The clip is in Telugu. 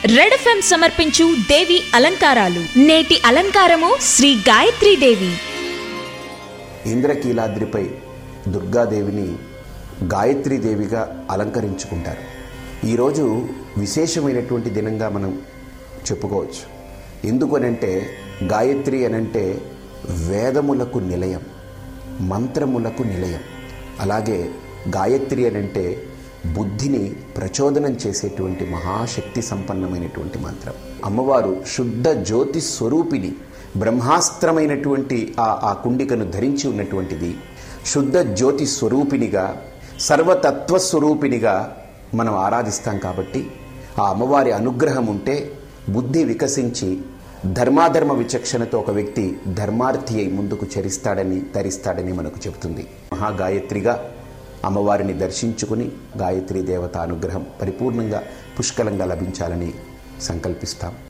రెడ్ ఎఫ్ఎం సమర్పించు దేవి అలంకారాలు నేటి అలంకారము శ్రీ గాయత్రీ దేవి ఇంద్రకీలాద్రిపై దుర్గాదేవిని గాయత్రీదేవిగా అలంకరించుకుంటారు ఈరోజు విశేషమైనటువంటి దినంగా మనం చెప్పుకోవచ్చు ఎందుకనంటే గాయత్రి అనంటే వేదములకు నిలయం మంత్రములకు నిలయం అలాగే గాయత్రి అనంటే బుద్ధిని ప్రచోదనం చేసేటువంటి మహాశక్తి సంపన్నమైనటువంటి మంత్రం అమ్మవారు శుద్ధ జ్యోతి స్వరూపిణి బ్రహ్మాస్త్రమైనటువంటి ఆ ఆ కుండికను ధరించి ఉన్నటువంటిది శుద్ధ జ్యోతి స్వరూపిణిగా సర్వతత్వ స్వరూపిణిగా మనం ఆరాధిస్తాం కాబట్టి ఆ అమ్మవారి అనుగ్రహం ఉంటే బుద్ధి వికసించి ధర్మాధర్మ విచక్షణతో ఒక వ్యక్తి ధర్మార్థి అయి ముందుకు చరిస్తాడని ధరిస్తాడని మనకు చెబుతుంది మహాగాయత్రిగా అమ్మవారిని దర్శించుకుని గాయత్రి దేవత అనుగ్రహం పరిపూర్ణంగా పుష్కలంగా లభించాలని సంకల్పిస్తాం